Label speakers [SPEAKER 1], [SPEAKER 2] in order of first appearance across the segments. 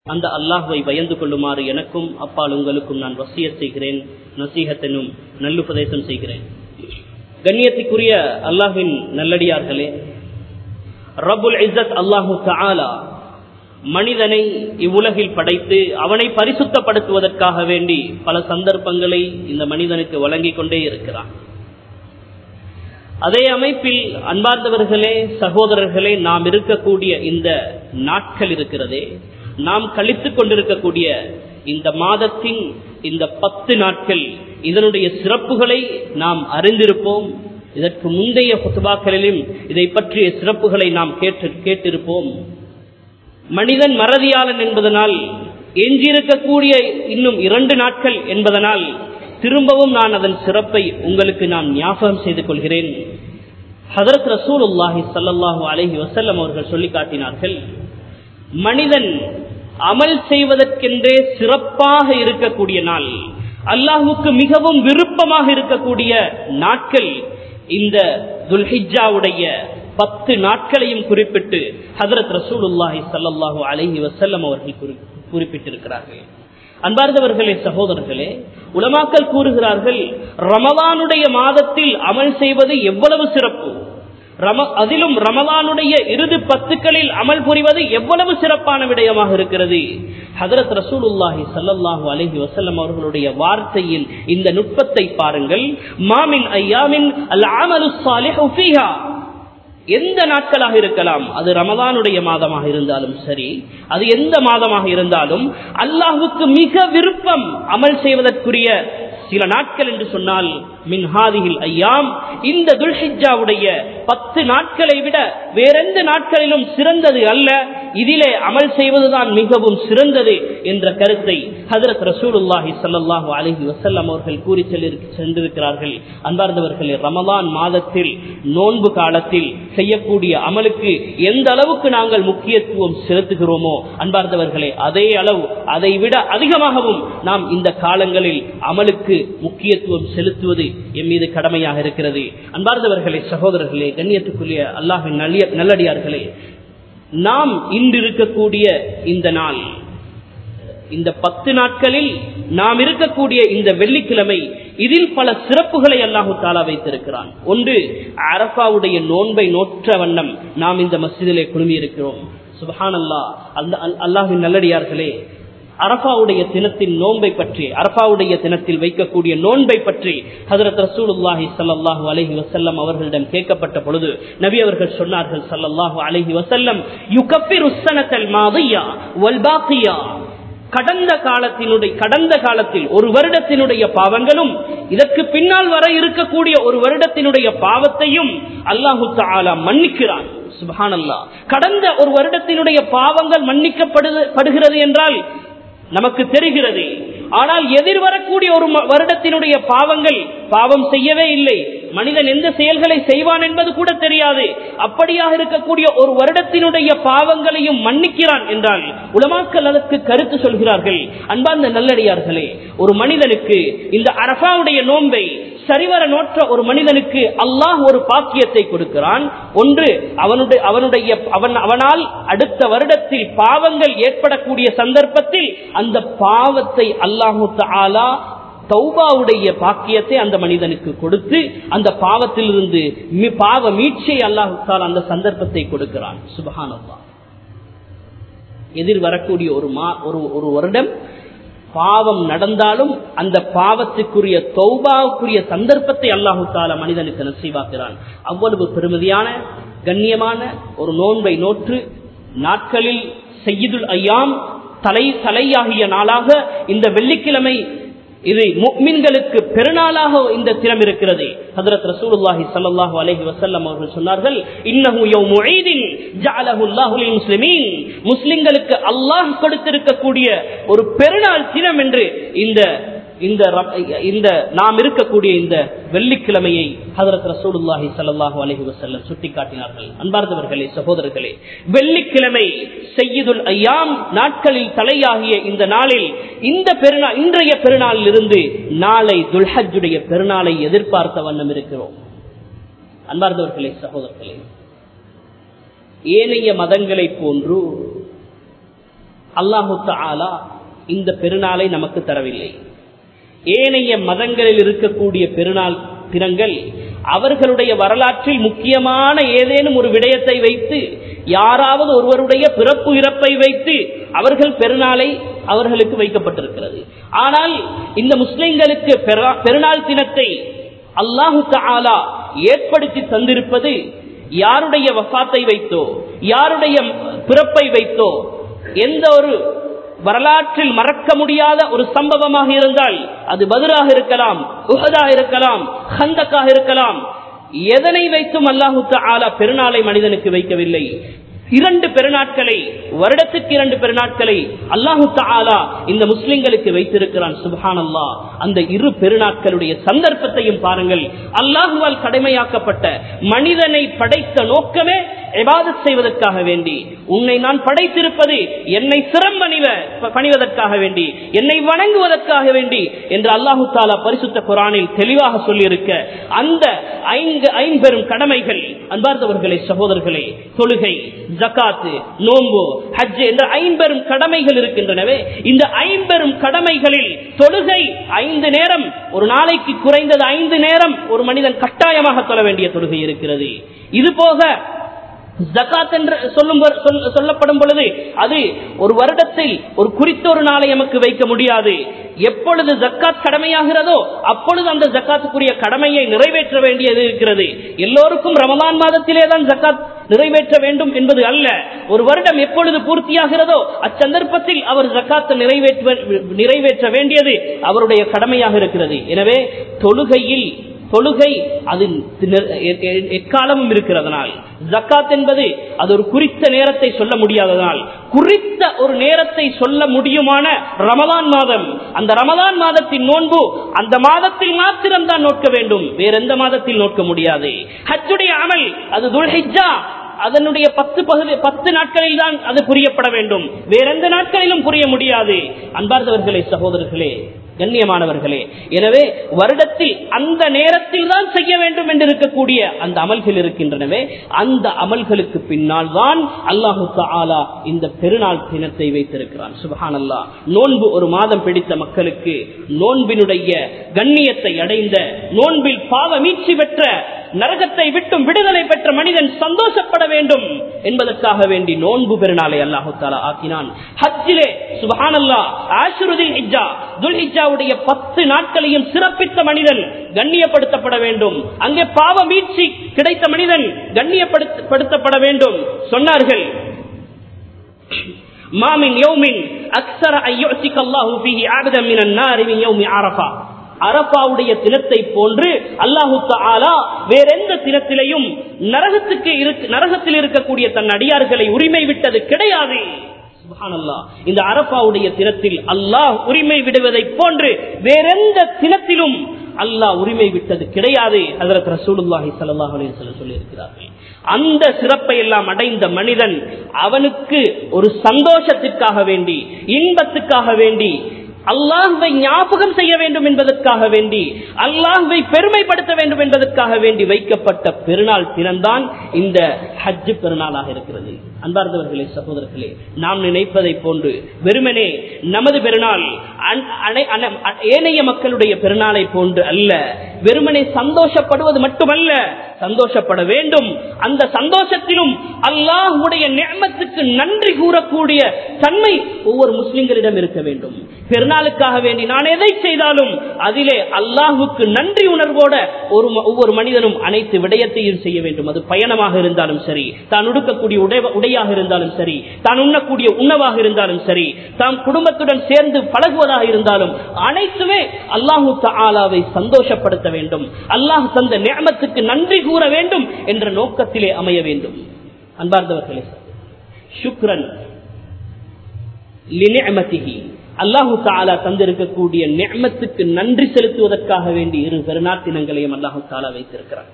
[SPEAKER 1] அந்த அல்லாஹுவை பயந்து கொள்ளுமாறு எனக்கும் அப்பால் உங்களுக்கும் நான் வசிய செய்கிறேன் நசீகத்தனும் நல்லுபதேசம் செய்கிறேன் கண்ணியத்துக்குரிய அல்லாஹின் நல்லடியார்களே ரபுல் இசத் அல்லாஹு தாலா மனிதனை இவ்வுலகில் படைத்து அவனை பரிசுத்தப்படுத்துவதற்காக வேண்டி பல சந்தர்ப்பங்களை இந்த மனிதனுக்கு வழங்கிக் கொண்டே இருக்கிறான் அதே அமைப்பில் அன்பார்ந்தவர்களே சகோதரர்களே நாம் இருக்கக்கூடிய இந்த நாட்கள் இருக்கிறதே நாம் கழித்துக் கொண்டிருக்கக்கூடிய இந்த மாதத்தின் இந்த பத்து நாட்கள் இதனுடைய சிறப்புகளை நாம் அறிந்திருப்போம் இதற்கு முந்தைய புத்துபாக்களிலும் இதை பற்றிய சிறப்புகளை நாம் கேட்டு கேட்டிருப்போம் மனிதன் மறதியாளன் என்பதனால் எஞ்சியிருக்கக்கூடிய இன்னும் இரண்டு நாட்கள் என்பதனால் திரும்பவும் நான் அதன் சிறப்பை உங்களுக்கு நான் ஞாபகம் செய்து கொள்கிறேன் ஹதரத் ரசூல் உல்லாஹி சல்லாஹூ அலஹி வசல்லம் அவர்கள் சொல்லி காட்டினார்கள் மனிதன் அமல் செய்வதற்கென்றே சிறப்பாக இருக்கக்கூடிய நாள் அல்லாஹுக்கு மிகவும் விருப்பமாக இருக்கக்கூடிய நாட்கள் இந்த துல்ஹிஜாவுடைய பத்து நாட்களையும் குறிப்பிட்டு ஹதரத் ரசூலுல்லாஹி சல்லாஹூ அலஹி வசல்லம் அவர்கள் குறிப்பிட்டிருக்கிறார்கள் அன்பார்ந்தவர்களே சகோதரர்களே உலமாக்கல் கூறுகிறார்கள் ரமலானுடைய மாதத்தில் அமல் செய்வது எவ்வளவு சிறப்பு ரம அதிலும் ரமலானுடைய இறுதி பத்துக்களில் அமல் புரிவது எவ்வளவு சிறப்பான விடயமாக இருக்கிறது ஹதரத் ரசூலுல்லாஹி சல்லல்லாஹு அலஹி வசல்லம் அவர்களுடைய வார்த்தையின் இந்த நுட்பத்தை பாருங்கள் மாமின் ஐயாமின் அல் அமலு சாலிஹு ஃபீஹா எந்த நாட்களாக இருக்கலாம் அது ரமதானுடைய மாதமாக இருந்தாலும் சரி அது எந்த மாதமாக இருந்தாலும் அல்லாஹுக்கு மிக விருப்பம் அமல் செய்வதற்குரிய சில நாட்கள் என்று சொன்னால் மின்ஹாதிகள் ஐயாம் இந்த துல்ஹிஜாவுடைய பத்து நாட்களை விட வேறெந்த நாட்களிலும் சிறந்தது அல்ல இதிலே அமல் செய்வதுதான் மிகவும் சிறந்தது என்ற கருத்தை ஹதரத் ரசூலுல்லாஹி சல்லாஹூ அலஹி வசல்லம் அவர்கள் கூறி சென்றிருக்கிறார்கள் அன்பார்ந்தவர்களே ரமலான் மாதத்தில் நோன்பு காலத்தில் செய்யக்கூடிய அமலுக்கு எந்த அளவுக்கு நாங்கள் முக்கியத்துவம் செலுத்துகிறோமோ அன்பார்ந்தவர்களே அதே அளவு அதை விட அதிகமாகவும் நாம் இந்த காலங்களில் அமலுக்கு முக்கியத்துவம் செலுத்துவது என் மீது கடமையாக இருக்கிறது அன்பார்ந்தவர்களே சகோதரர்களே கண்ணியத்துக்குரிய அல்லாஹின் நல்லடியார்களே நாம் இன்று இருக்கக்கூடிய இந்த நாள் இந்த பத்து நாட்களில் நாம் இருக்கக்கூடிய இந்த வெள்ளிக்கிழமை இதில் பல சிறப்புகளை அல்லாஹு தாலா வைத்திருக்கிறான் ஒன்று அரபாவுடைய நோன்பை நோற்ற வண்ணம் நாம் இந்த மசிதிலே குழுமி இருக்கிறோம் சுபஹான் அல்லா அந்த அல்லாஹின் நல்லடியார்களே அரபாவுடைய தினத்தின் நோன்பை பற்றி அரபாவுடைய தினத்தில் வைக்கக்கூடிய நோன்பை பற்றி ஹதரத் ரசூலுல்லாஹி சல்லாஹூ அலஹி வசல்லம் அவர்களிடம் கேட்கப்பட்ட பொழுது நபி அவர்கள் சொன்னார்கள் சல்லல்லாஹு அலஹி வசல்லம் யுகப்பிர் உஸ்ஸனத்தல் மாதியா வல்பாக்கியா கடந்த காலத்தினுடைய கடந்த காலத்தில் ஒரு வருடத்தினுடைய பாவங்களும் இதற்கு பின்னால் வர இருக்கக்கூடிய ஒரு வருடத்தினுடைய பாவத்தையும் அல்லாஹு தாலா மன்னிக்கிறான் சுபஹானல்லா கடந்த ஒரு வருடத்தினுடைய பாவங்கள் மன்னிக்கப்படுகிறது என்றால் நமக்கு தெரிகிறது ஆனால் எதிர்வரக்கூடிய ஒரு வருடத்தினுடைய பாவங்கள் பாவம் செய்யவே இல்லை மனிதன் எந்த செயல்களை செய்வான் என்பது கூட தெரியாது அப்படியாக இருக்கக்கூடிய ஒரு வருடத்தினுடைய பாவங்களையும் மன்னிக்கிறான் என்றால் உலமாக்கல் அதற்கு கருத்து சொல்கிறார்கள் அன்பார்ந்த நல்லடியார்களே ஒரு மனிதனுக்கு இந்த அரபாவுடைய நோன்பை சரிவர நோற்ற ஒரு மனிதனுக்கு அல்லாஹ் ஒரு பாக்கியத்தை கொடுக்கிறான் ஒன்று அவனுடைய அவனுடைய அவன் அவனால் அடுத்த வருடத்தில் பாவங்கள் ஏற்படக்கூடிய சந்தர்ப்பத்தில் அந்த பாவத்தை அல்லாஹு தாலா தௌபாவுடைய பாக்கியத்தை அந்த மனிதனுக்கு கொடுத்து அந்த பாவத்திலிருந்து பாவ மீட்சை அல்லாஹால் அந்த சந்தர்ப்பத்தை கொடுக்கிறான் சுபஹானல்லா எதிர் வரக்கூடிய ஒரு மா ஒரு ஒரு வருடம் பாவம் நடந்தாலும் அந்த பாவத்துக்குரிய தௌபாவுக்குரிய சந்தர்ப்பத்தை அல்லாஹு தால மனிதனுக்கு நசீவாக்குறான் அவ்வளவு பெருமதியான கண்ணியமான ஒரு நோன்பை நோற்று நாட்களில் செய்யுதுல் ஐயாம் தலை தலையாகிய நாளாக இந்த வெள்ளிக்கிழமை இது முக்மின்களுக்கு பெருநாளாக இந்த தினம் இருக்கிறது ஹதரத் ரசூலுல்லாஹி ஸல்லல்லாஹு அலைஹி வஸல்லம் அவர்கள் சொன்னார்கள் இன்னஹு யௌமு ஈதின் ஜஅலஹு அல்லாஹு லில் முஸ்லிமீன் முஸ்லிம்களுக்கு அல்லாஹ் கொடுத்திருக்கக்கூடிய ஒரு பெருநாள் தினம் என்று இந்த இந்த இந்த நாம் இருக்கக்கூடிய இந்த வெள்ளிக்கிழமையை ஹதரத் ரசூலுல்லாஹி ஸல்லல்லாஹு அலைஹி வஸல்லம் சுட்டிக்காட்டினார்கள் அன்பார்ந்தவர்களே சகோதரர்களே வெள்ளிக்கிழமை செய்யுதுல் ஐயாம் நாட்களில் தலையாகிய இந்த நாளில் இந்த பெருநாள் இன்றைய பெருநாளில் இருந்து நாளை துல்ஹஜ்ஜுடைய பெருநாளை எதிர்பார்த்த வண்ணம் இருக்கிறோம் அன்பார்ந்தவர்களே சகோதரர்களே ஏனைய மதங்களை போன்று அல்லாஹு தாலா இந்த பெருநாளை நமக்கு தரவில்லை ஏனைய மதங்களில் இருக்கக்கூடிய பெருநாள் தினங்கள் அவர்களுடைய வரலாற்றில் முக்கியமான ஏதேனும் ஒரு விடயத்தை வைத்து யாராவது ஒருவருடைய பிறப்பு இறப்பை வைத்து அவர்கள் பெருநாளை அவர்களுக்கு வைக்கப்பட்டிருக்கிறது ஆனால் இந்த முஸ்லிம்களுக்கு பெருநாள் தினத்தை அல்லாஹு தாலா ஏற்படுத்தி தந்திருப்பது யாருடைய வசாத்தை வைத்தோ யாருடைய பிறப்பை வைத்தோ எந்த ஒரு வரலாற்றில் மறக்க முடியாத ஒரு சம்பவமாக இருந்தால் அது பதிலாக இருக்கலாம் உகதா இருக்கலாம் ஹந்தக்காக இருக்கலாம் எதனை வைத்தும் அல்லாஹு ஆலா பெருநாளை மனிதனுக்கு வைக்கவில்லை இரண்டு பெருநாட்களை வருடத்துக்கு இரண்டு பெருநாட்களை அல்லாஹு தாலா இந்த முஸ்லிம்களுக்கு வைத்திருக்கிறான் சுபஹான் அல்லா அந்த இரு பெருநாட்களுடைய சந்தர்ப்பத்தையும் பாருங்கள் அல்லாஹுவால் கடமையாக்கப்பட்ட மனிதனை படைத்த நோக்கமே எபாதத் செய்வதற்காக வேண்டி உன்னை நான் படைத்திருப்பது என்னை சிரம் பணிவ பணிவதற்காக வேண்டி என்னை வணங்குவதற்காக வேண்டி என்று அல்லாஹு தாலா பரிசுத்த குரானில் தெளிவாக சொல்லியிருக்க அந்த ஐந்து ஐம்பெரும் கடமைகள் அன்பார்ந்தவர்களே சகோதரர்களே தொழுகை ஜக்காத்து நோம்பு ஹஜ் என்ற ஐம்பெரும் கடமைகள் இருக்கின்றனவே இந்த ஐம்பெரும் கடமைகளில் தொழுகை ஐந்து நேரம் ஒரு நாளைக்கு குறைந்தது ஐந்து நேரம் ஒரு மனிதன் கட்டாயமாக தொழ வேண்டிய தொழுகை இருக்கிறது இது போக ஜக்காத் என்று சொல்லும் சொல்லப்படும் பொழுது அது ஒரு வருடத்தில் ஒரு குறித்த ஒரு நாளை நமக்கு வைக்க முடியாது எப்பொழுது ஜக்காத் கடமையாகிறதோ அப்பொழுது அந்த ஜக்காத்துக்குரிய கடமையை நிறைவேற்ற வேண்டியது இருக்கிறது எல்லோருக்கும் ரமலான் மாதத்திலே தான் ஜக்காத் நிறைவேற்ற வேண்டும் என்பது அல்ல ஒரு வருடம் எப்பொழுது பூர்த்தியாகிறதோ அச்சந்தர்ப்பத்தில் அவர் ஜக்காத்தை நிறைவேற்ற நிறைவேற்ற வேண்டியது அவருடைய கடமையாக இருக்கிறது எனவே தொழுகையில் தொழுகை அது எக்காலமும் இருக்கிறதனால் ஜக்காத் என்பது அது ஒரு குறித்த நேரத்தை சொல்ல முடியாததனால் குறித்த ஒரு நேரத்தை சொல்ல முடியுமான ரமலான் மாதம் அந்த ரமலான் மாதத்தின் நோன்பு அந்த மாதத்தில் மாத்திரம் தான் நோக்க வேண்டும் வேற எந்த மாதத்தில் நோக்க முடியாது ஹஜ்ஜுடைய அமல் அது துல்ஹிஜா அதனுடைய பத்து பகுதி பத்து நாட்களில் தான் அது புரியப்பட வேண்டும் வேற எந்த நாட்களிலும் புரிய முடியாது அன்பார்ந்தவர்களே சகோதரர்களே கண்ணியமானவர்களே எனவே வருடத்தில் அந்த நேரத்தில் தான் செய்ய வேண்டும் என்று இருக்கக்கூடிய அந்த அமல்கள் இருக்கின்றனவே அந்த அமல்களுக்கு பின்னால் தான் அல்லாஹு ஆலா இந்த பெருநாள் தினத்தை வைத்திருக்கிறான் சுபஹான் அல்லா நோன்பு ஒரு மாதம் பிடித்த மக்களுக்கு நோன்பினுடைய கண்ணியத்தை அடைந்த நோன்பில் பாவ மீட்சி பெற்ற நரகத்தை விட்டும் விடுதலை பெற்ற மனிதன் சந்தோஷப்பட வேண்டும் என்பதற்காக வேண்டி நோன்பு பெருநாளை அல்லாஹு தாலா ஆக்கினான் ஹஜ்ஜிலே சுபஹான் அல்லா ஆசுருதில் ஹிஜ்ஜா துல் ஹிஜ்ஜாவுடைய பத்து நாட்களையும் சிறப்பித்த மனிதன் கண்ணியப்படுத்தப்பட வேண்டும் அங்கே பாவ மீட்சி கிடைத்த மனிதன் கண்ணியப்படுத்தப்பட வேண்டும் சொன்னார்கள் மாமின் யோமின் அக்சர ஐயோசிக் அல்லாஹு ஃபீஹி ஆபதம் மினன் நாரி மின் யௌமி அரஃபா அரபாவுடைய தினத்தை போன்று அல்லாஹு ஆலா வேற எந்த தினத்திலையும் நரகத்துக்கு நரகத்தில் இருக்கக்கூடிய தன் அடியார்களை உரிமை விட்டது கிடையாது இந்த அரபாவுடைய தினத்தில் அல்லாஹ் உரிமை விடுவதை போன்று வேறெந்த தினத்திலும் அல்லாஹ் உரிமை விட்டது கிடையாது அதற்கு ரசூலுல்லாஹி சல்லாஹ் சொல்லி இருக்கிறார்கள் அந்த சிறப்பை எல்லாம் அடைந்த மனிதன் அவனுக்கு ஒரு சந்தோஷத்திற்காக வேண்டி இன்பத்துக்காக வேண்டி அல்லாஹுவை ஞாபகம் செய்ய வேண்டும் என்பதற்காக வேண்டி அல்லாஹுவை பெருமைப்படுத்த வேண்டும் என்பதற்காக வேண்டி வைக்கப்பட்ட பெருநாள் தினம்தான் இந்த ஹஜ் பெருநாளாக இருக்கிறது அன்பார்ந்தவர்களே சகோதரர்களே நாம் நினைப்பதை போன்று வெறுமனே நமது பெருநாள் ஏனைய மக்களுடைய பெருநாளை போன்று அல்ல வெறுமனே சந்தோஷப்படுவது மட்டுமல்ல சந்தோஷப்பட வேண்டும் அந்த சந்தோஷத்திலும் அல்லாஹுடைய நேமத்துக்கு நன்றி கூறக்கூடிய தன்மை ஒவ்வொரு முஸ்லிம்களிடம் இருக்க வேண்டும் பெருநாளுக்காக வேண்டி நான் எதை செய்தாலும் அதிலே அல்லாஹுக்கு நன்றி உணர்வோட ஒரு ஒவ்வொரு மனிதனும் அனைத்து விடயத்தையும் செய்ய வேண்டும் அது பயணமாக இருந்தாலும் சரி தான் உடுக்கக்கூடிய உடையாக இருந்தாலும் சரி தான் உண்ணக்கூடிய உணவாக இருந்தாலும் சரி தாம் குடும்பத்துடன் சேர்ந்து பழகுவதாக இருந்தாலும் அனைத்துமே அல்லாஹு ஆலாவை சந்தோஷப்படுத்த வேண்டும் அல்லாஹ் தந்த நேமத்துக்கு நன்றி கூற வேண்டும் என்ற நோக்கத்திலே அமைய வேண்டும் அன்பார்ந்தவர்களே சுக்ரன் அல்லாஹு தாலா தந்திருக்கக்கூடிய நெமத்துக்கு நன்றி செலுத்துவதற்காக வேண்டி இரு பெருநாட்டினங்களையும் அல்லாஹு தாலா வைத்திருக்கிறார்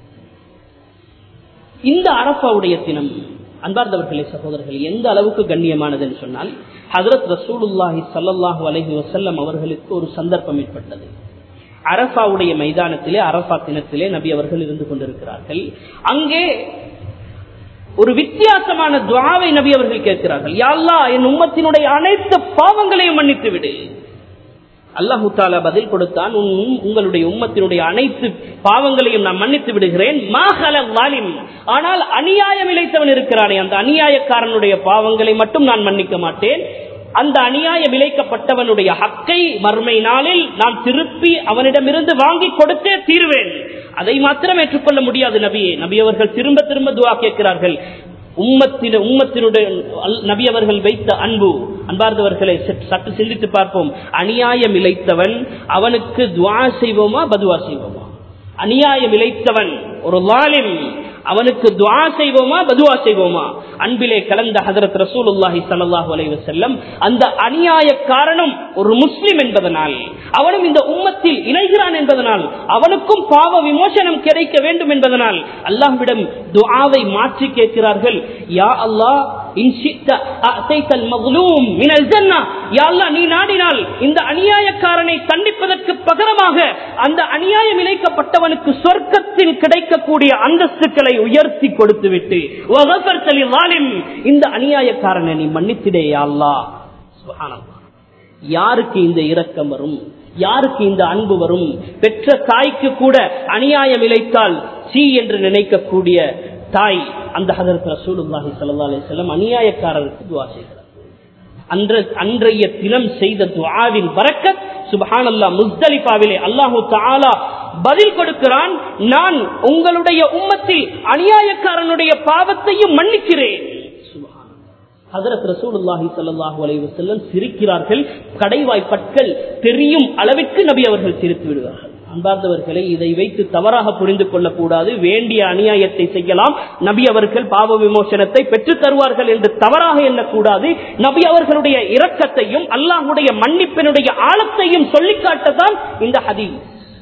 [SPEAKER 1] இந்த அரபாவுடைய தினம் அன்பார்ந்தவர்களே சகோதரர்கள் எந்த அளவுக்கு கண்ணியமானது என்று சொன்னால் ஹதரத் ரசூலுல்லாஹி சல்லாஹூ அலஹி வசல்லம் அவர்களுக்கு ஒரு சந்தர்ப்பம் ஏற்பட்டது அரபாவுடைய மைதானத்திலே அரபா தினத்திலே நபி அவர்கள் இருந்து கொண்டிருக்கிறார்கள் அங்கே ஒரு வித்தியாசமான துவாவை நபி அவர்கள் கேட்கிறார்கள் யாழ்லா என் உம்மத்தினுடைய அனைத்து பாவங்களையும் மன்னித்து விடு அல்லாஹு தாலா பதில் கொடுத்தான் உன் உங்களுடைய உம்மத்தினுடைய அனைத்து பாவங்களையும் நான் மன்னித்து விடுகிறேன் மாஹல வாலிம் ஆனால் அநியாயம் இழைத்தவன் இருக்கிறானே அந்த அநியாயக்காரனுடைய பாவங்களை மட்டும் நான் மன்னிக்க மாட்டேன் அந்த அநியாய விளைக்கப்பட்டவனுடைய ஹக்கை மறுமை நாளில் நான் திருப்பி அவனிடமிருந்து வாங்கி கொடுத்தே தீர்வேன் அதை மாத்திரம் ஏற்றுக்கொள்ள முடியாது நபியே நபி அவர்கள் திரும்ப திரும்ப துவா கேட்கிறார்கள் உம்மத்தின உம்மத்தினுடைய நபி அவர்கள் வைத்த அன்பு அன்பார்ந்தவர்களை சற்று சிந்தித்து பார்ப்போம் அநியாயம் இழைத்தவன் அவனுக்கு துவா செய்வோமா பதுவா செய்வோமா அநியாயம் இழைத்தவன் ஒரு வாலிம் அவனுக்கு துவா செய்வோமா பதுவா செய்வோமா அன்பிலே கலந்த ஹதரத் ரசூலுல்லாஹி ஸல்லல்லாஹு அலைஹி வஸல்லம் அந்த அநியாய காரணம் ஒரு முஸ்லிம் என்பதனால் அவனும் இந்த உம்மத்தில் இணைகிறான் என்பதனால் அவனுக்கும் பாவ விமோசனம் கிடைக்க வேண்டும் என்பதனால் அல்லாஹ்விடம் துஆவை மாற்றி கேட்கிறார்கள் யா அல்லாஹ் நீ நாடினால் இந்த அநியாயக்காரனை கண்டிப்பதற்கு பகரமாக அந்த அநியாயம் இழைக்கப்பட்டவனுக்கு சொர்க்கத்தில் கிடைக்கக்கூடிய அந்தஸ்துக்களை உயர்த்தி கொடுத்து விட்டு இந்த அநியாயக்காரனை நீ மன்னித்திடே அல்லா யாருக்கு இந்த இரக்கம் வரும் யாருக்கு இந்த அன்பு வரும் பெற்ற தாய்க்கு கூட அநியாயம் இழைத்தால் சி என்று நினைக்கக்கூடிய தாய் அந்த ஹதரத் ரசூலுல்லாஹி ஸல்லல்லாஹு அலைஹி வஸல்லம் அநியாயக்காரருக்கு துஆ செய்கிறார் அன்ற அன்றைய தினம் செய்த துஆவின் பரக்கத் சுப்ஹானல்லாஹ் முஸ்தலிஃபாவிலே அல்லாஹு தஆலா பதில் கொடுக்கிறான் நான் உங்களுடைய உம்மத்தில் அநியாயக்காரனுடைய பாவத்தையும் மன்னிக்கிறேன் ஹதரத் ரசூலுல்லாஹி ஸல்லல்லாஹு அலைஹி வஸல்லம் சிரிக்கிறார்கள் கடைவாய் பற்கள் தெரியும் அளவிற்கு நபி அவர்கள் சிரித்து விடுவார்கள் அன்பார்ந்தவர்களை இதை வைத்து தவறாக புரிந்து கொள்ளக்கூடாது வேண்டிய அநியாயத்தை செய்யலாம் நபி அவர்கள் பாவ விமோசனத்தை பெற்றுத் தருவார்கள் என்று தவறாக எண்ணக்கூடாது நபி அவர்களுடைய இரக்கத்தையும் அல்லாஹுடைய மன்னிப்பினுடைய ஆழத்தையும் சொல்லிக்காட்டத்தான் இந்த ஹதீஸ்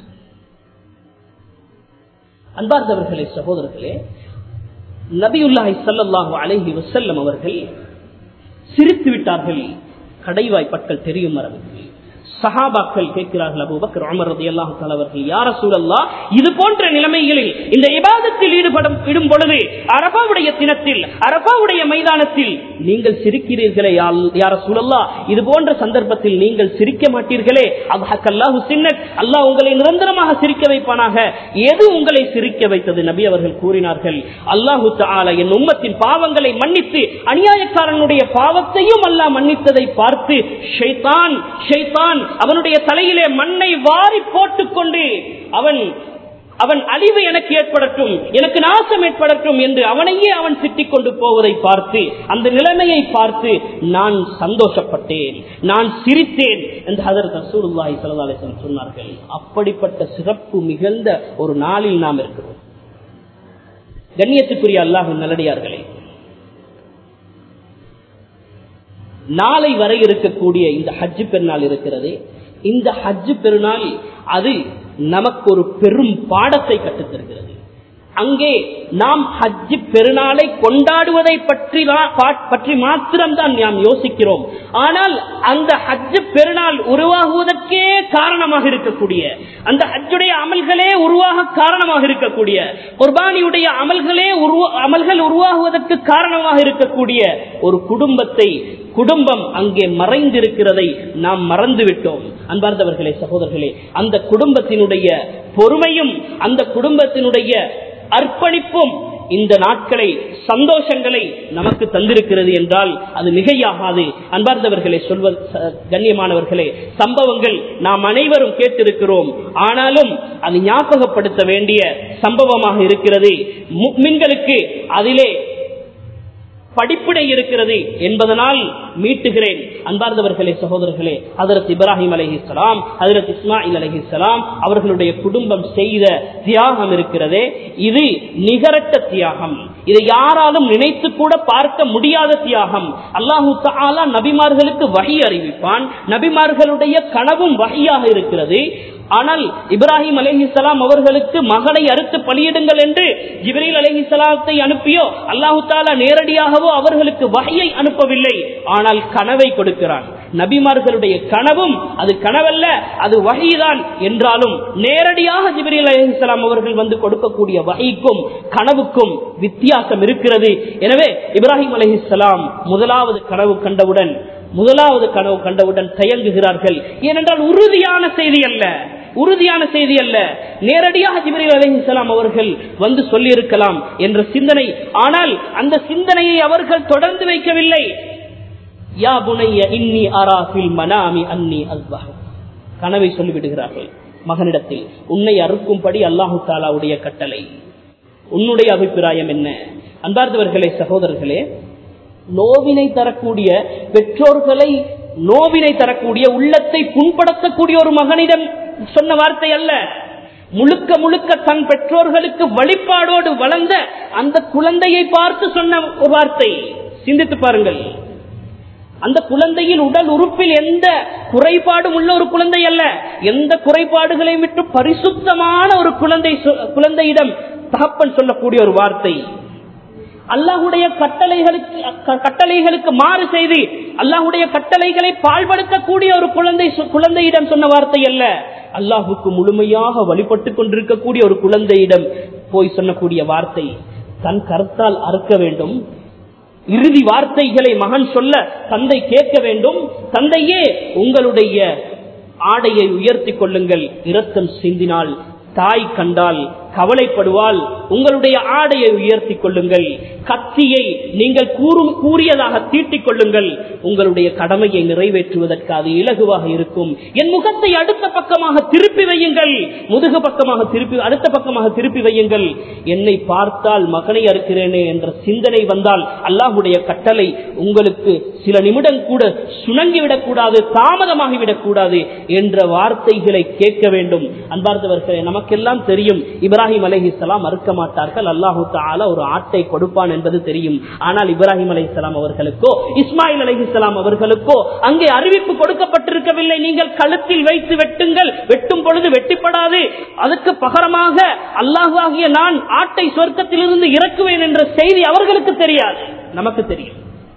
[SPEAKER 1] அன்பார்ந்தவர்களே சகோதரர்களே நபியுல்லாஹி ஸல்லல்லாஹு அலைஹி வஸல்லம் அவர்கள் சிரித்து விட்டார்கள் கடைவாய் பற்கள் தெரியும் அளவுக்கு சஹாபாக்கள் கேட்கிறார்கள் அபூபக்கர் உமர் ரலியல்லாஹு தஆலா அவர்கள் யார சூழல்லா இது போன்ற நிலைமைகளில் இந்த இபாதத்தில் ஈடுபடும் இடும் பொழுது அரபாவுடைய தினத்தில் அரபாவுடைய மைதானத்தில் நீங்கள் சிரிக்கிறீர்களே யார சூழல்லா இது போன்ற சந்தர்ப்பத்தில் நீங்கள் சிரிக்க மாட்டீர்களே அல்லாஹு சின்னக் அல்லாஹ் உங்களை நிரந்தரமாக சிரிக்க வைப்பானாக எது உங்களை சிரிக்க வைத்தது நபி அவர்கள் கூறினார்கள் அல்லாஹு தஆலா என் உம்மத்தின் பாவங்களை மன்னித்து அநியாயக்காரனுடைய பாவத்தையும் அல்லாஹ் மன்னித்ததை பார்த்து ஷைத்தான் ஷைத்தான் அவனுடைய தலையிலே மண்ணை வாரி போட்டுக்கொண்டு அவன் அவன் அழிவு எனக்கு ஏற்படட்டும் எனக்கு நாசம் ஏற்படட்டும் என்று அவனையே அவன் திட்டிக் கொண்டு போவதை பார்த்து அந்த நிலைமையை பார்த்து நான் சந்தோஷப்பட்டேன் நான் சிரித்தேன் என்று அதற்கு ரசூலுல்லாஹி ஸல்லல்லாஹு அலைஹி வஸல்லம் சொன்னார்கள் அப்படிப்பட்ட சிறப்பு மிகுந்த ஒரு நாளில் நாம் இருக்கிறோம் கண்ணியத்துக்குரிய அல்லாஹின் நல்லடியார்களே நாளை வரை இருக்கக்கூடிய இந்த ஹஜ்ஜு பெருநாள் இருக்கிறது இந்த ஹஜ்ஜு பெருநாள் அது நமக்கு ஒரு பெரும் பாடத்தை கற்றுத்தருகிறது அங்கே நாம் ஹஜ்ஜு பெருநாளை கொண்டாடுவதை பற்றி பற்றி மாத்திரம்தான் நாம் யோசிக்கிறோம் ஆனால் அந்த ஹஜ்ஜு பெருநாள் உருவாகுவதற்கே காரணமாக இருக்கக்கூடிய அந்த ஹஜ்ஜுடைய அமல்களே உருவாக காரணமாக இருக்கக்கூடிய குர்பானியுடைய அமல்களே அமல்கள் உருவாகுவதற்கு காரணமாக இருக்கக்கூடிய ஒரு குடும்பத்தை குடும்பம் அங்கே மறைந்திருக்கிறதை நாம் மறந்துவிட்டோம் அன்பார்ந்தவர்களே சகோதரர்களே அந்த குடும்பத்தினுடைய பொறுமையும் அந்த குடும்பத்தினுடைய அர்ப்பணிப்பும் இந்த நாட்களை சந்தோஷங்களை நமக்கு தந்திருக்கிறது என்றால் அது மிகையாகாது அன்பார்ந்தவர்களே சொல்வது கண்ணியமானவர்களே சம்பவங்கள் நாம் அனைவரும் கேட்டிருக்கிறோம் ஆனாலும் அது ஞாபகப்படுத்த வேண்டிய சம்பவமாக இருக்கிறது மின்களுக்கு அதிலே படிப்பிடை இருக்கிறது என்பதனால் மீட்டுகிறேன் அன்பார்ந்தவர்களே சகோதரர்களே அதரத் இப்ராஹிம் அலஹிஸ்லாம் அதரத் இஸ்மாயில் அலஹிஸ்லாம் அவர்களுடைய குடும்பம் செய்த தியாகம் இருக்கிறதே இது நிகரட்ட தியாகம் இதை யாராலும் நினைத்து கூட பார்க்க முடியாத தியாகம் அல்லாஹு தாலா நபிமார்களுக்கு வகி அறிவிப்பான் நபிமார்களுடைய கனவும் வகையாக இருக்கிறது ஆனால் இப்ராஹிம் அலைஹிஸ்ஸலாம் அவர்களுக்கு மகனை அறுத்து பலியிடுங்கள் என்று ஜிப்ரீல் அலைஹிஸ்ஸலாத்தை அனுப்பியோ அல்லாஹு தாலா நேரடியாகவோ அவர்களுக்கு வகையை அனுப்பவில்லை ஆனால் கனவை கொடுக்கிறான் நபிமார்களுடைய கனவும் அது கனவல்ல அது வகைதான் என்றாலும் நேரடியாக ஜிப்ரீல் அலைஹிஸ்ஸலாம் அவர்கள் வந்து கொடுக்கக்கூடிய வகைக்கும் கனவுக்கும் வித்தியாசம் இருக்கிறது எனவே இப்ராஹிம் அலைஹிஸ்ஸலாம் முதலாவது கனவு கண்டவுடன் முதலாவது கனவு கண்டவுடன் தயங்குகிறார்கள் ஏனென்றால் உறுதியான செய்தி அல்ல உறுதியான செய்தி அல்ல நேரடியாக ஜிப்ரீல் அலைஹிஸ்ஸலாம் அவர்கள் வந்து சொல்லி இருக்கலாம் என்ற சிந்தனை ஆனால் அந்த சிந்தனையை அவர்கள் தொடர்ந்து வைக்கவில்லை யா புனைய இன்னி அரா ஃபில் மனாமி அன்னி அஸ்பஹ் கனவை சொல்லிவிடுகிறார்கள் மகனிடத்தில் உன்னை அறுக்கும்படி அல்லாஹு தாலாவுடைய கட்டளை உன்னுடைய அபிப்பிராயம் என்ன அன்பார்ந்தவர்களே சகோதரர்களே நோவினை தரக்கூடிய பெற்றோர்களை நோவினை தரக்கூடிய உள்ளத்தை புண்படுத்தக்கூடிய ஒரு மகனிடம் சொன்ன வார்த்தை அல்ல முழுக்க முழுக்க தன் பெற்றோர்களுக்கு வழிபாடோடு வளர்ந்த அந்த குழந்தையை பார்த்து சொன்ன ஒரு வார்த்தை சிந்தித்து பாருங்கள் அந்த குழந்தையின் உடல் உறுப்பில் எந்த குறைபாடும் உள்ள ஒரு குழந்தை அல்ல எந்த குறைபாடுகளை விட்டு பரிசுத்தமான ஒரு குழந்தை சொ- குழந்தையிடம் தகப்பன் சொல்லக்கூடிய ஒரு வார்த்தை அல்லாஹுடைய கட்டளைகளுக்கு க- கட்டளைகளுக்கு மாறு செய்து அல்லாஹுடைய கட்டளைகளை பாழ்படுத்தக்கூடிய ஒரு குழந்தை சொ- குழந்தையிடம் சொன்ன வார்த்தை அல்ல அல்லாஹுக்கு முழுமையாக வழிபட்டுக் கொண்டிருக்கக்கூடிய ஒரு குழந்தையிடம் போய் சொல்லக்கூடிய வார்த்தை தன் கருத்தால் அறுக்க வேண்டும் இறுதி வார்த்தைகளை மகன் சொல்ல தந்தை கேட்க வேண்டும் தந்தையே உங்களுடைய ஆடையை உயர்த்தி கொள்ளுங்கள் இரத்தம் சிந்தினால் தாய் கண்டால் கவலைப்படுவாள் உங்களுடைய ஆடையை உயர்த்தி கொள்ளுங்கள் கத்தியை நீங்கள் கூறும் கூறியதாக தீட்டிக் கொள்ளுங்கள் உங்களுடைய கடமையை நிறைவேற்றுவதற்கு அது இலகுவாக இருக்கும் என் முகத்தை அடுத்த பக்கமாக திருப்பி வையுங்கள் முதுகு பக்கமாக திருப்பி அடுத்த பக்கமாக திருப்பி வையுங்கள் என்னை பார்த்தால் மகனை அறுக்கிறேனே என்ற சிந்தனை வந்தால் அல்லாஹுடைய கட்டளை உங்களுக்கு சில நிமிடம் கூட சுணங்கிவிடக் கூடாது தாமதமாகிவிடக் கூடாது என்ற வார்த்தைகளை கேட்க வேண்டும் அன்பார்ந்தவர்களே நமக்கெல்லாம் தெரியும் இப்ராஹிம் அலைஹிஸ்ஸலாம் மறுக்க மாட்டார்கள் அல்லாஹு தாலா ஒரு ஆட்டை கொடுப்பான் என்பது தெரியும் ஆனால் இப்ராஹிம் அலைஹிஸ்ஸலாம் அவர்களுக்கோ இஸ்மாயில் அலைஹிஸ்ஸலாம் அவர்களுக்கோ அங்கே அறிவிப்பு கொடுக்கப்பட்டிருக்கவில்லை நீங்கள் கழுத்தில் வைத்து வெட்டுங்கள் வெட்டும் பொழுது வெட்டிப்படாது அதுக்கு பகரமாக அல்லாஹாகிய நான் ஆட்டை சொர்க்கத்திலிருந்து இறக்குவேன் என்ற செய்தி அவர்களுக்கு தெரியாது நமக்கு தெரியும்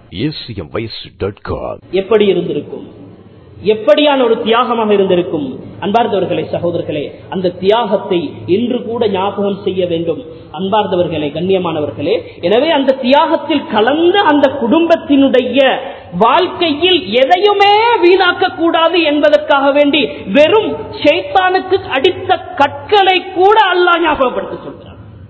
[SPEAKER 2] acmvoice.com
[SPEAKER 1] எப்படி இருந்திருக்கும் எப்படியான ஒரு தியாகமாக இருந்திருக்கும் அன்பார்ந்தவர்களே சகோதரர்களே அந்த தியாகத்தை இன்று கூட ஞாபகம் செய்ய வேண்டும் அன்பார்ந்தவர்களே கண்ணியமானவர்களே எனவே அந்த தியாகத்தில் கலந்த அந்த குடும்பத்தினுடைய வாழ்க்கையில் எதையுமே வீணாக்க கூடாது என்பதற்காக வேண்டி வெறும் ஷைத்தானுக்கு அடித்த கற்களை கூட அல்லாஹ் ஞாபகப்படுத்த சொல்கிறார்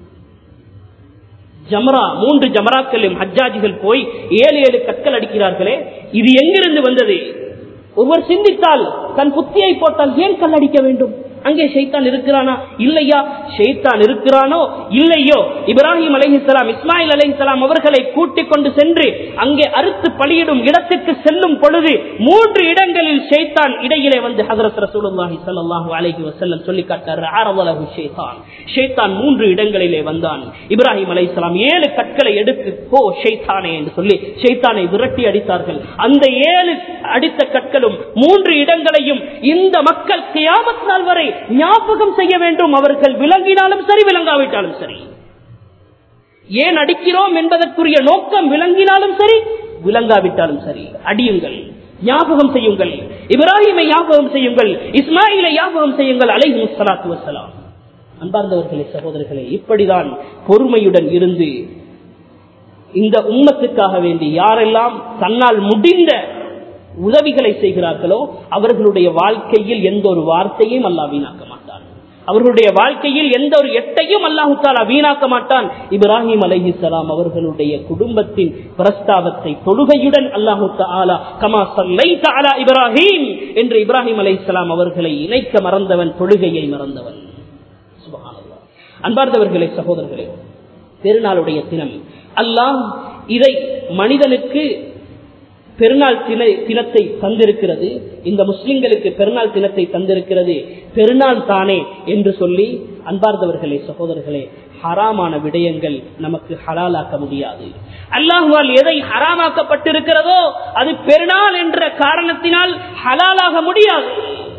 [SPEAKER 1] ஜமரா மூன்று ஜமராக்களும் ஹஜ்ஜாஜிகள் போய் ஏழு ஏழு கற்கள் அடிக்கிறார்களே இது எங்கிருந்து வந்தது ஒருவர் சிந்தித்தால் தன் புத்தியை போட்டால் ஏன் கல் அடிக்க வேண்டும் அங்கே ஷைத்தான் இருக்கிறானா இல்லையா ஷைத்தான் இருக்கிறானோ இல்லையோ இப்ராஹிம் அலைஹிஸ்ஸலாம் இஸ்மாயில் அலைஹிஸ்ஸலாம் அவர்களை கூட்டிக் கொண்டு சென்று அங்கே அறுத்து பலியிடும் இடத்துக்கு செல்லும் பொழுது மூன்று இடங்களில் ஷைத்தான் இடையிலே வந்து ஹஜரத் ரசூலுல்லாஹி ஸல்லல்லாஹு அலைஹி வஸல்லம் சொல்லி காட்டார் அரவலஹு ஷைத்தான் ஷைத்தான் மூன்று இடங்களிலே வந்தான் இப்ராஹிம் அலைஹிஸ்ஸலாம் ஏழு கற்களை எடுத்து போ ஷைத்தானே என்று சொல்லி ஷைத்தானை விரட்டி அடித்தார்கள் அந்த ஏழு அடித்த கற்களும் மூன்று இடங்களையும் இந்த மக்கள் கியாமத் நாள் வரை ஞாபகம் செய்ய வேண்டும் அவர்கள் விளங்கினாலும் சரி விளங்காவிட்டாலும் சரி ஏன் அடிக்கிறோம் என்பதற்குரிய நோக்கம் விளங்கினாலும் சரி விளங்காவிட்டாலும் சரி அடியுங்கள் ஞாபகம் செய்யுங்கள் இப்ராஹிமை ஞாபகம் செய்யுங்கள் இஸ்மாயிலை ஞாபகம் செய்யுங்கள் அலைஹி சலாத்து வசலாம் அன்பார்ந்தவர்களே சகோதரர்களே இப்படிதான் பொறுமையுடன் இருந்து இந்த உம்மத்துக்காக வேண்டி யாரெல்லாம் தன்னால் முடிந்த உதவிகளை செய்கிறார்களோ அவர்களுடைய வாழ்க்கையில் எந்த ஒரு வார்த்தையும் அல்லா வீணாக்க மாட்டான் அவர்களுடைய வாழ்க்கையில் எந்த ஒரு எட்டையும் அல்லாஹு தாலா வீணாக்க மாட்டான் இப்ராஹிம் அலைஹிஸ்ஸலாம் அவர்களுடைய குடும்பத்தின் பிரஸ்தாபத்தை தொழுகையுடன் அல்லாஹு தாலா கமா சல்லை தாலா இப்ராஹிம் என்று இப்ராஹிம் அலைஹிஸ்ஸலாம் அவர்களை இணைக்க மறந்தவன் தொழுகையை மறந்தவன் சுபஹானல்லாஹ். அன்பார்ந்தவர்களே சகோதரர்களே பெருநாளுடைய தினம் அல்லாஹ் இதை மனிதனுக்கு பெருநாள் தின தினத்தை தந்திருக்கிறது இந்த முஸ்லிம்களுக்கு பெருநாள் தினத்தை தந்திருக்கிறது பெருநாள் தானே என்று சொல்லி அன்பார்ந்தவர்களே சகோதரர்களே ஹராமான விடயங்கள் நமக்கு ஹலாலாக்க முடியாது அல்லாஹுவால் எதை ஹராமாக்கப்பட்டிருக்கிறதோ அது பெருநாள் என்ற காரணத்தினால் ஹலாலாக முடியாது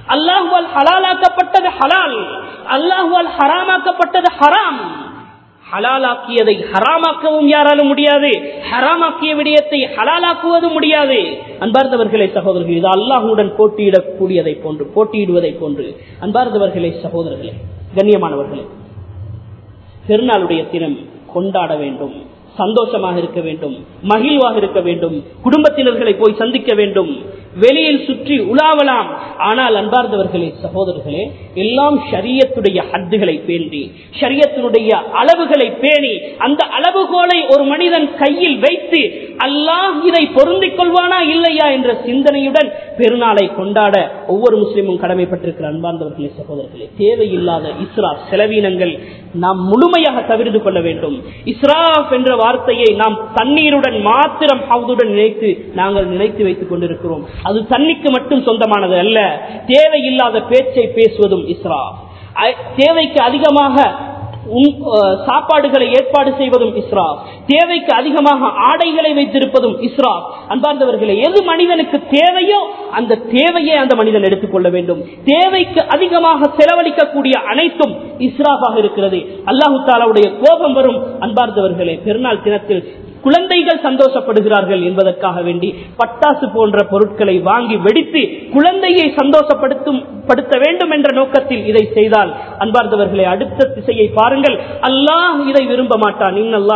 [SPEAKER 1] அல்லாஹுவால் ஹலாலாக்கப்பட்டது ஹலால் அல்லாஹுவால் ஹராமாக்கப்பட்டது ஹராம் ஹலாலாக்கியதை ஹராமாக்கவும் யாராலும் முடியாது ஹராமாக்கிய விடயத்தை ஹலாலாக்குவதும் முடியாது அன்பார்ந்தவர்களே சகோதரர்கள் இது அல்லாஹுடன் போட்டியிடக்கூடியதை போன்று போட்டியிடுவதை போன்று அன்பார்ந்தவர்களே சகோதரர்களே கண்ணியமானவர்களே பெருநாளுடைய தினம் கொண்டாட வேண்டும் சந்தோஷமாக இருக்க வேண்டும் மகிழ்வாக இருக்க வேண்டும் குடும்பத்தினர்களை போய் சந்திக்க வேண்டும் வெளியில் சுற்றி உலாவலாம் ஆனால் அன்பார்ந்தவர்களே சகோதரர்களே எல்லாம் ஷரியத்துடைய ஹத்துகளை பேணி ஷரியத்தினுடைய அளவுகளை பேணி அந்த அளவுகோலை ஒரு மனிதன் கையில் வைத்து அல்லாஹ் இதை பொருந்திக் கொள்வானா இல்லையா என்ற சிந்தனையுடன் பெருநாளை கொண்டாட ஒவ்வொரு முஸ்லிமும் கடமைப்பட்டிருக்கிற அன்பார்ந்தவர்களே சகோதரர்களே தேவையில்லாத இஸ்ராப் செலவீனங்கள் நாம் முழுமையாக தவிர்த்து கொள்ள வேண்டும் இஸ்ராப் என்ற வார்த்தையை நாம் தண்ணீருடன் மாத்திரம் அவதுடன் நினைத்து நாங்கள் நினைத்து வைத்துக் கொண்டிருக்கிறோம் அது தண்ணிக்கு மட்டும் சொந்தமானது அல்ல தேவையில்லாத பேச்சை பேசுவதும் இஸ்ரா தேவைக்கு அதிகமாக சாப்பாடுகளை ஏற்பாடு செய்வதும் இஸ்ரா தேவைக்கு அதிகமாக ஆடைகளை வைத்திருப்பதும் இஸ்ரா அன்பார்ந்தவர்களே எது மனிதனுக்கு தேவையோ அந்த தேவையை அந்த மனிதன் எடுத்துக்கொள்ள வேண்டும் தேவைக்கு அதிகமாக செலவழிக்கக்கூடிய அனைத்தும் இஸ்ராஃபாக இருக்கிறது அல்லாஹு தாலாவுடைய கோபம் வரும் அன்பார்ந்தவர்களே பெருநாள் தினத்தில் குழந்தைகள் சந்தோஷப்படுகிறார்கள் என்பதற்காக வேண்டி பட்டாசு போன்ற பொருட்களை வாங்கி வெடித்து குழந்தையை சந்தோஷப்படுத்தும் படுத்த வேண்டும் என்ற நோக்கத்தில் இதை செய்தால் அன்பார்ந்தவர்களை அடுத்த திசையை பாருங்கள் அல்லாஹ் இதை விரும்ப மாட்டான்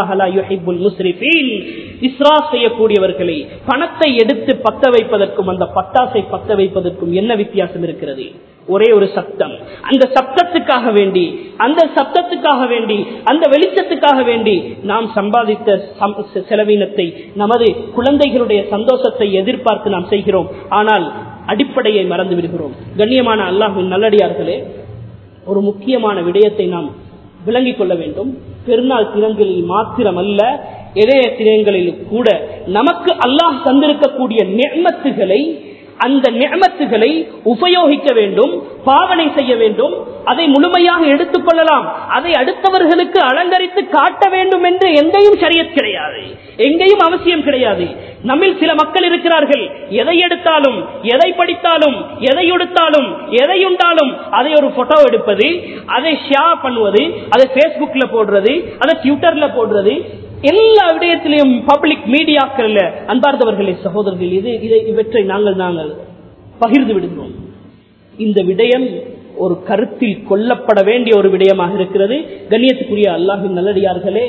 [SPEAKER 1] இஸ்ரா செய்யக்கூடியவர்களை பணத்தை எடுத்து பத்த வைப்பதற்கும் அந்த பட்டாசை பத்த வைப்பதற்கும் என்ன வித்தியாசம் இருக்கிறது ஒரே ஒரு சப்தம் அந்த சப்தத்துக்காக வேண்டி அந்த சப்தத்துக்காக வேண்டி அந்த வெளிச்சத்துக்காக வேண்டி நாம் சம்பாதித்த செலவீனத்தை நமது குழந்தைகளுடைய சந்தோஷத்தை எதிர்பார்த்து நாம் செய்கிறோம் ஆனால் அடிப்படையை மறந்து விடுகிறோம் கண்ணியமான அல்லாஹின் நல்லடியார்களே ஒரு முக்கியமான விடயத்தை நாம் விளங்கிக் கொள்ள வேண்டும் பெருநாள் தினங்களில் மாத்திரமல்ல இளைய தினங்களில் கூட நமக்கு அல்லாஹ் தந்திருக்கக்கூடிய நெம்மத்துகளை அந்த நியமத்துகளை உபயோகிக்க வேண்டும் பாவனை செய்ய வேண்டும் அதை முழுமையாக எடுத்துக் கொள்ளலாம் அதை அடுத்தவர்களுக்கு அலங்கரித்து காட்ட வேண்டும் என்று எங்கேயும் சரியத் கிடையாது எங்கேயும் அவசியம் கிடையாது நம்மில் சில மக்கள் இருக்கிறார்கள் எதை எடுத்தாலும் எதை படித்தாலும் எதை எடுத்தாலும் எதை உண்டாலும் அதை ஒரு போட்டோ எடுப்பது அதை ஷேர் பண்ணுவது அதை பேஸ்புக்ல போடுறது அதை ட்விட்டர்ல போடுறது எல்லா விடயத்திலையும் பப்ளிக் மீடியாக்கள்ல அன்பார்ந்தவர்களே சகோதரர்கள் இது இதை இவற்றை நாங்கள் நாங்கள் பகிர்ந்து விடுகிறோம் இந்த விடயம் ஒரு கருத்தில் கொல்லப்பட வேண்டிய ஒரு விடயமாக இருக்கிறது கண்ணியத்துக்குரிய அல்லாஹின் நல்லடியார்களே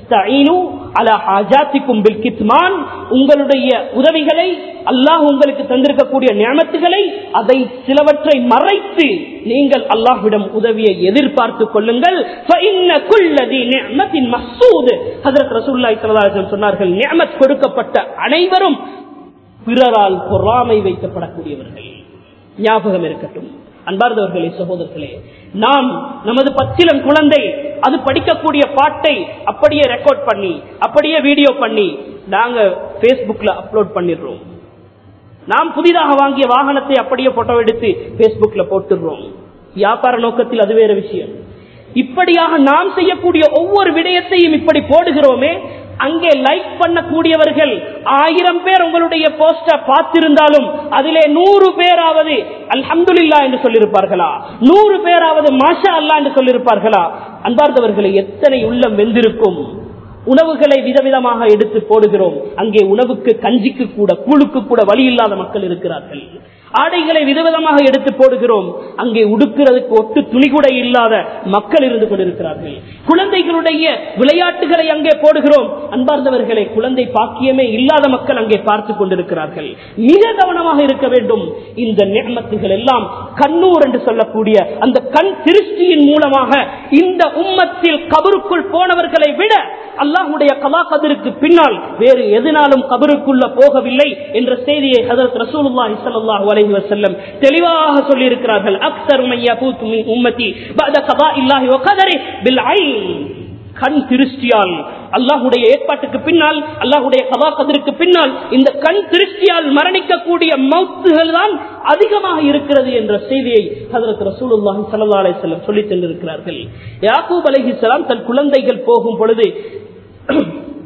[SPEAKER 1] உங்களுடைய உதவிகளை அல்லாஹ் உங்களுக்கு தந்திருக்கக்கூடிய நியமத்துகளை அதை சிலவற்றை மறைத்து நீங்கள் அல்லாஹ்விடம் உதவியை எதிர்பார்த்து கொள்ளுங்கள் சொன்னார்கள் நியமத் கொடுக்கப்பட்ட அனைவரும் பிறரால் பொறாமை வைக்கப்படக்கூடியவர்கள் ஞாபகம் இருக்கட்டும் அன்பார்ந்தவர்களே சகோதரர்களே நாம் நமது பச்சிலம் குழந்தை அது படிக்கக்கூடிய பாட்டை அப்படியே ரெக்கார்ட் பண்ணி அப்படியே வீடியோ பண்ணி நாங்க பேஸ்புக்ல அப்லோட் பண்ணிடுறோம் நாம் புதிதாக வாங்கிய வாகனத்தை அப்படியே போட்டோ எடுத்து பேஸ்புக்ல போட்டுடுறோம் வியாபார நோக்கத்தில் அது வேற விஷயம் இப்படியாக நாம் செய்யக்கூடிய ஒவ்வொரு விடயத்தையும் இப்படி போடுகிறோமே அங்கே லைக் பண்ணக்கூடியவர்கள் ஆயிரம் பேர் உங்களுடைய போஸ்டர் பார்த்திருந்தாலும் அதிலே நூறு பேராவது அல்ஹம்துலில்லா என்று சொல்லியிருப்பார்களா நூறு பேராவது மாஷா அல்லா என்று சொல்லியிருப்பார்களா அன்பார்ந்தவர்களை எத்தனை உள்ளம் வெந்திருக்கும் உணவுகளை விதவிதமாக எடுத்து போடுகிறோம் அங்கே உணவுக்கு கஞ்சிக்கு கூட கூழுக்கு கூட வழி இல்லாத மக்கள் இருக்கிறார்கள் ஆடைகளை விதவிதமாக எடுத்து போடுகிறோம் அங்கே உடுக்கிறதுக்கு ஒட்டு துணி கூட இல்லாத மக்கள் இருந்து கொண்டிருக்கிறார்கள் குழந்தைகளுடைய விளையாட்டுகளை அங்கே போடுகிறோம் அன்பார்ந்தவர்களை குழந்தை பாக்கியமே இல்லாத மக்கள் அங்கே பார்த்து கொண்டிருக்கிறார்கள் மிக கவனமாக இருக்க வேண்டும் இந்த நியமத்துகள் எல்லாம் கண்ணூர் என்று சொல்லக்கூடிய அந்த கண் திருஷ்டியின் மூலமாக இந்த உம்மத்தில் கபருக்குள் போனவர்களை விட அல்லாஹுடைய கலா கதிருக்கு பின்னால் வேறு எதனாலும் கபருக்குள்ள போகவில்லை என்ற செய்தியை ஹதரத் ரசூலுல்லாஹி ஸல்லல்லாஹு அலைஹி வஸல்லம் தெளிவாக சொல்லி இருக்கிறார்கள் அக்ஸர் மையா பூத்து உம்மத்தி பஅத கதாஇல்லாஹி வ கதரி பில் ஐன் கண் திருஷ்டியால் அல்லாஹுடைய ஏற்பாட்டுக்கு பின்னால் அல்லாஹுடைய கதா கதிருக்கு பின்னால் இந்த கண் திருஷ்டியால் மரணிக்கக்கூடிய மௌத்துகள் தான் அதிகமாக இருக்கிறது என்ற செய்தியை ஹதரத் ரசூலுல்லாஹி ஸல்லல்லாஹு அலைஹி வஸல்லம் சொல்லி தந்திருக்கிறார்கள் யாக்கூப் அலைஹிஸ்ஸலாம் தன் குழந்தைகள் போகும் பொழுது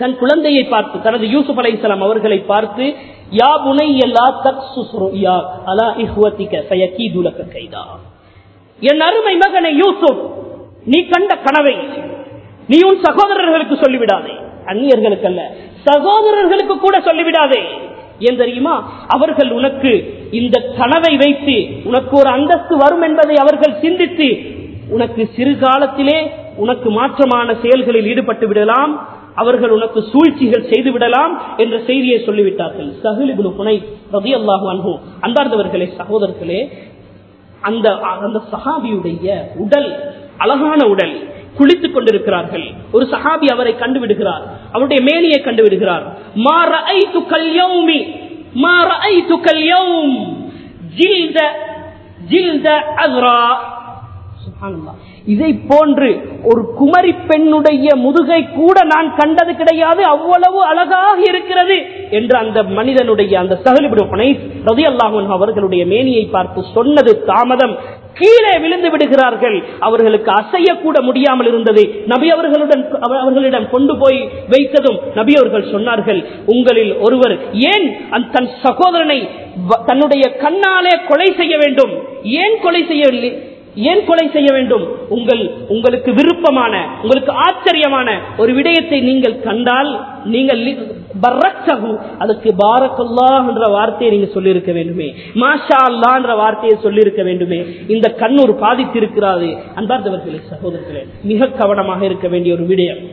[SPEAKER 1] தன் குழந்தையை பார்த்து தனது யூசுப் அலைஹிஸ்ஸலாம் அவர்களை பார்த்து யா புனையல்லா தக்சுஸ் ருயா அலா இஹ்வதிக ஃபயகீது லக கைதா என் அருமை மகனை யூசுப் நீ கண்ட கனவை நீ உன் சகோதரர்களுக்கு சொல்லிவிடாதே அந்நியர்களுக்கு அல்ல சகோதரர்களுக்கு கூட சொல்லிவிடாதே ஏன் தெரியுமா அவர்கள் உனக்கு இந்த கனவை வைத்து உனக்கு ஒரு அந்தஸ்து வரும் என்பதை அவர்கள் சிந்தித்து உனக்கு சிறு காலத்திலே உனக்கு மாற்றமான செயல்களில் ஈடுபட்டு விடலாம் அவர்கள் உனக்கு சூழ்ச்சிகள் செய்து விடலாம் என்ற செய்தியை சொல்லிவிட்டார்கள் சஹிலிபுல் புனை ரதி அல்லாஹு அன்பு அன்பார்ந்தவர்களே சகோதரர்களே அந்த அந்த சஹாபியுடைய உடல் அழகான உடல் குளித்துக் கொண்டிருக்கிறார்கள் ஒரு சஹாபி அவரை கண்டுவிடுகிறார் அவருடைய மேனியை கண்டுவிடுகிறார் மா ரஅய்து கல்யௌமி மா ரஅய்து கல்யௌம் ஜில்த ஜில்த அஸ்ரா சுப்ஹானல்லாஹ். இதை போன்று ஒரு குமரி பெண்ணுடைய முதுகை கூட நான் கண்டது கிடையாது அவ்வளவு அழகாக இருக்கிறது என்று அந்த மனிதனுடைய அந்த சகலிபுரம் ரதி அல்லாஹன் அவர்களுடைய மேனியை பார்த்து சொன்னது தாமதம் கீழே விழுந்து விடுகிறார்கள் அவர்களுக்கு அசையக்கூட முடியாமல் இருந்தது நபி அவர்களுடன் அவ- அவர்களிடம் கொண்டு போய் வைத்ததும் நபி அவர்கள் சொன்னார்கள் உங்களில் ஒருவர் ஏன் அந்த தன் சகோதரனை வ- தன்னுடைய கண்ணாலே கொலை செய்ய வேண்டும் ஏன் கொலை செய்யவில்லை ஏன் கொலை செய்ய வேண்டும் உங்கள் உங்களுக்கு விருப்பமான உங்களுக்கு ஆச்சரியமான ஒரு விடயத்தை நீங்கள் கண்டால் நீங்கள் லி- பர்ரச்சகு, அதுக்கு பாரக்கல்லா என்ற வார்த்தையை நீங்க சொல்லியிருக்க வேண்டுமே மாஷா அல்லா என்ற வார்த்தையை சொல்லியிருக்க வேண்டுமே இந்த கண்ணூர் பாதித்திருக்கிறாது அன்பார்ந்தவர்களே சகோதரர்களே மிக கவனமாக இருக்க வேண்டிய ஒரு விடயம்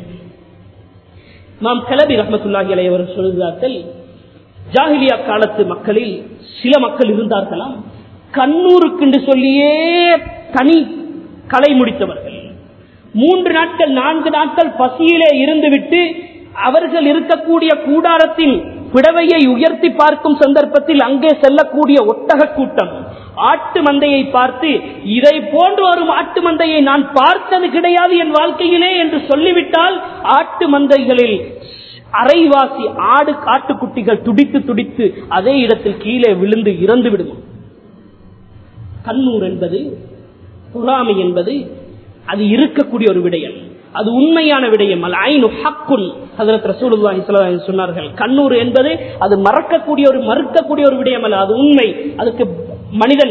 [SPEAKER 1] நாம் கலபி ரஹமத்துல்லாஹி அலைஹி அவர்கள் சொல்கிறார்கள் ஜாஹிலியா காலத்து மக்களில் சில மக்கள் இருந்தார்களாம் கண்ணூருக்கென்று சொல்லியே தனி கலை முடித்தவர்கள் மூன்று நாட்கள் நான்கு நாட்கள் பசியிலே இருந்துவிட்டு அவர்கள் இருக்கக்கூடிய கூடாரத்தின் பிடவையை உயர்த்தி பார்க்கும் சந்தர்ப்பத்தில் அங்கே செல்லக்கூடிய ஒட்டக கூட்டம் ஆட்டு மந்தையை பார்த்து இதை போன்ற ஒரு ஆட்டு மந்தையை நான் பார்த்தது கிடையாது என் வாழ்க்கையிலே என்று சொல்லிவிட்டால் ஆட்டு மந்தைகளில் அரைவாசி ஆடு காட்டுக்குட்டிகள் துடித்து துடித்து அதே இடத்தில் கீழே விழுந்து இறந்து விடும் கண்ணூர் என்பது பொறாமை என்பது அது இருக்கக்கூடிய ஒரு விடயம் அது உண்மையான விடயம் அல்ல ஐநு ஹக்குன் ஹதரத் ரசூலுல்லாஹி ஸல்லல்லாஹு அலைஹி சொன்னார்கள் கண்ணூர் என்பது அது மறக்கக்கூடிய ஒரு மறுக்கக்கூடிய ஒரு விடயம் அல்ல அது உண்மை அதுக்கு மனிதன்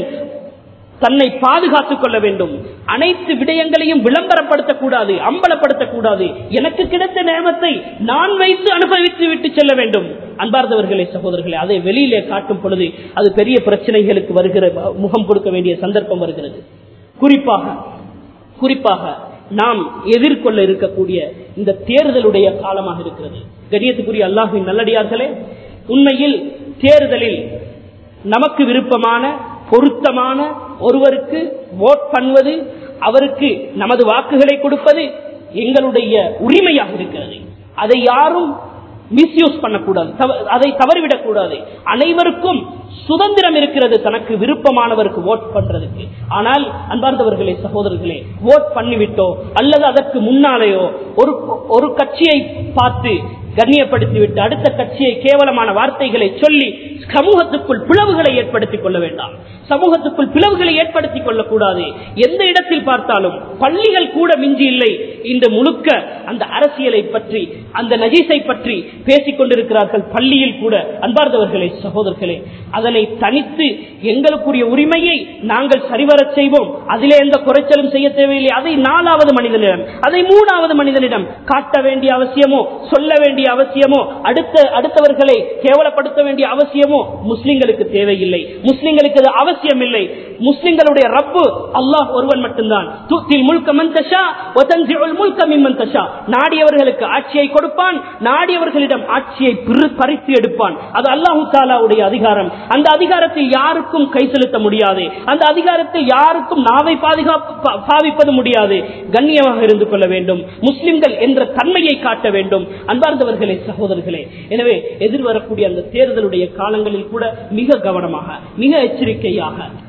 [SPEAKER 1] தன்னை பாதுகாத்துக் கொள்ள வேண்டும் அனைத்து விடயங்களையும் விளம்பரப்படுத்தக்கூடாது அம்பலப்படுத்தக்கூடாது எனக்கு கிடைத்த நேமத்தை நான் வைத்து அனுபவித்து விட்டு செல்ல வேண்டும் அன்பார்ந்தவர்களே சகோதரர்களே அதை வெளியிலே காட்டும் பொழுது அது பெரிய பிரச்சனைகளுக்கு வருகிற முகம் கொடுக்க வேண்டிய சந்தர்ப்பம் வருகிறது குறிப்பாக குறிப்பாக நாம் எதிர்கொள்ள இருக்கக்கூடிய இந்த தேர்தலுடைய காலமாக இருக்கிறது கண்ணியத்துக்குரிய அல்லாஹின் நல்லடியார்களே உண்மையில் தேர்தலில் நமக்கு விருப்பமான பொருத்தமான ஒருவருக்கு ஓட் பண்ணுவது அவருக்கு நமது வாக்குகளை கொடுப்பது எங்களுடைய உரிமையாக இருக்கிறது அதை யாரும் மிஸ்யூஸ் பண்ணக்கூடாது தவ- அதை தவறிவிடக் கூடாது அனைவருக்கும் சுதந்திரம் இருக்கிறது தனக்கு விருப்பமானவருக்கு ஓட் பண்றதுக்கு ஆனால் அன்பார்ந்தவர்களே சகோதரர்களே ஓட் பண்ணிவிட்டோ அல்லது அதற்கு முன்னாலேயோ ஒரு ஒரு கட்சியை பார்த்து கண்ணியப்படுத்திவிட்டு அடுத்த கட்சியை கேவலமான வார்த்தைகளை சொல்லி சமூகத்துக்குள் பிளவுகளை ஏற்படுத்திக் கொள்ள வேண்டாம் சமூகத்துக்குள் பிளவுகளை ஏற்படுத்திக் கொள்ளக்கூடாது எந்த இடத்தில் பார்த்தாலும் பள்ளிகள் கூட மிஞ்சி இல்லை இந்த முழுக்க அந்த அரசியலை பற்றி அந்த நஜீஸை பற்றி பேசிக் கொண்டிருக்கிறார்கள் பள்ளியில் கூட அன்பார்ந்தவர்களே சகோதரர்களே அதனை தனித்து எங்களுக்குரிய உரிமையை நாங்கள் சரிவரச் செய்வோம் அதிலே எந்த குறைச்சலும் செய்ய தேவையில்லை அதை நாலாவது மனிதனிடம் அதை மூணாவது மனிதனிடம் காட்ட வேண்டிய அவசியமோ சொல்ல வேண்டிய அவசியமோ அடுத்த அடுத்தவர்களை கேவலப்படுத்த வேண்டிய அவசியமோ முஸ்லிம்களுக்கு தேவையில்லை முஸ்லிம்களுக்கு அது அவசியம் இல்லை முஸ்லிம்களுடைய ரப்பு அல்லாஹ் ஒருவன் மட்டும்தான் தூத்தில் முழுக்க மந்தஷா முழுக்க மிம்மந்தஷா நாடியவர்களுக்கு ஆட்சியை கொடுப்பான் நாடியவர்களிடம் ஆட்சியை பிறு- பறித்து எடுப்பான் அது அல்லாஹு தாலாவுடைய அதிகாரம் அந்த அதிகாரத்தில் யாருக்கும் கை செலுத்த முடியாது அந்த அதிகாரத்தில் யாருக்கும் நாவை பாதுகாப்பு பா- பாவிப்பது முடியாது கண்ணியமாக இருந்து கொள்ள வேண்டும் முஸ்லிம்கள் என்ற தன்மையை காட்ட வேண்டும் அன்பார்ந்தவர்களே சகோதரர்களே எனவே எதிர்வரக்கூடிய அந்த தேர்தலுடைய காலங்களில் கூட மிக கவனமாக மிக எச்சரிக்கையாக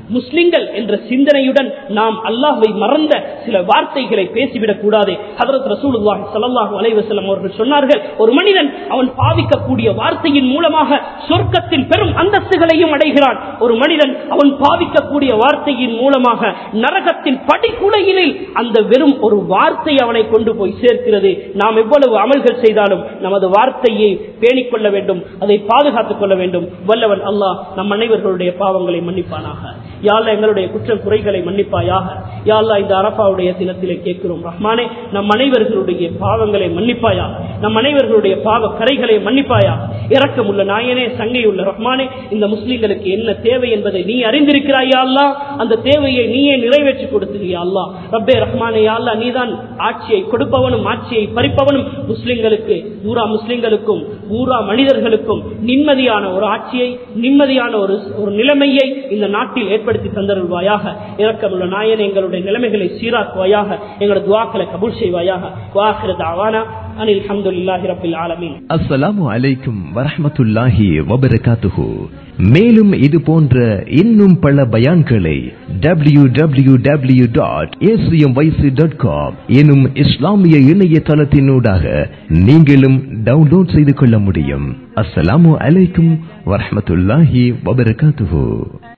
[SPEAKER 1] முஸ்லிம்கள் என்ற சிந்தனையுடன் நாம் அல்லாஹ்வை மறந்த சில வார்த்தைகளை பேசிவிடக் கூடாது ஹதரத் ரசூலுல்லாஹி ஸல்லல்லாஹு அலைஹி வஸல்லம் அவர்கள் சொன்னார்கள் ஒரு மனிதன் அவன் பாவிக்கக்கூடிய வார்த்தையின் மூலமாக சொர்க்கத்தில் பெரும் அந்தஸ்துகளையும் அடைகிறான் ஒரு மனிதன் அவன் பாவிக்கக்கூடிய வார்த்தையின் மூலமாக நரகத்தின் படிக்குலையிலில் அந்த வெறும் ஒரு வார்த்தை அவனை கொண்டு போய் சேர்க்கிறது நாம் எவ்வளவு அமல்கள் செய்தாலும் நமது வார்த்தையை பேணிக் கொள்ள வேண்டும் அதை பாதுகாத்துக் கொள்ள வேண்டும் வல்லவன் அல்லாஹ் நம் அனைவர்களுடைய பாவங்களை மன்னிப்பானாக யாழ்லா எங்களுடைய குற்றம் குறைகளை மன்னிப்பாயாக யாழ்லா இந்த அரபாவுடைய தினத்திலே கேட்கிறோம் ரஹ்மானே நம் அனைவர்களுடைய பாவங்களை மன்னிப்பாயாக நம் அனைவர்களுடைய பாவ கரைகளை மன்னிப்பாயா இரக்கமுள்ள நாயனே சங்கையுள்ள ரஹ்மானே இந்த முஸ்லிம்களுக்கு என்ன தேவை என்பதை நீ அறிந்திருக்கிறாயா அல்லா அந்த தேவையை நீயே நிறைவேற்றி கொடுத்துறியா அல்லா ரப்பே ரஹ்மானே யா அல்லா நீதான் ஆட்சியை கொடுப்பவனும் ஆட்சியை பறிப்பவனும் முஸ்லிம்களுக்கு பூரா முஸ்லிம்களுக்கும் பூரா மனிதர்களுக்கும் நிம்மதியான ஒரு ஆட்சியை நிம்மதியான ஒரு ஒரு நிலைமையை இந்த நாட்டில் ஏற்படுத்தி தந்தருள்வாயாக இரக்கமுள்ள நாயன் எங்களுடைய நிலைமைகளை சீராக்குவாயாக எங்களோட துவாக்களை கபூல் செய்வாயாக வாஹிரத் அவானா அனில் அஹமதுல்லாஹி ரபில் ஆலமீன்
[SPEAKER 2] அஸ்ஸலாமு அலைக்கும் வரஹ்மத்துல்லாஹி வபரகாத்துஹு மேலும் இது போன்ற இன்னும் பல பயான்களை W W W dot dot com எனும் இஸ்லாமிய இணையதளத்தினூடாக நீங்களும் டவுன்லோட் செய்து கொள்ள முடியும் அஸ்ஸலாமு அலைக்கும் வரஹ்மத்துல்லாஹி வபரகாத்துஹு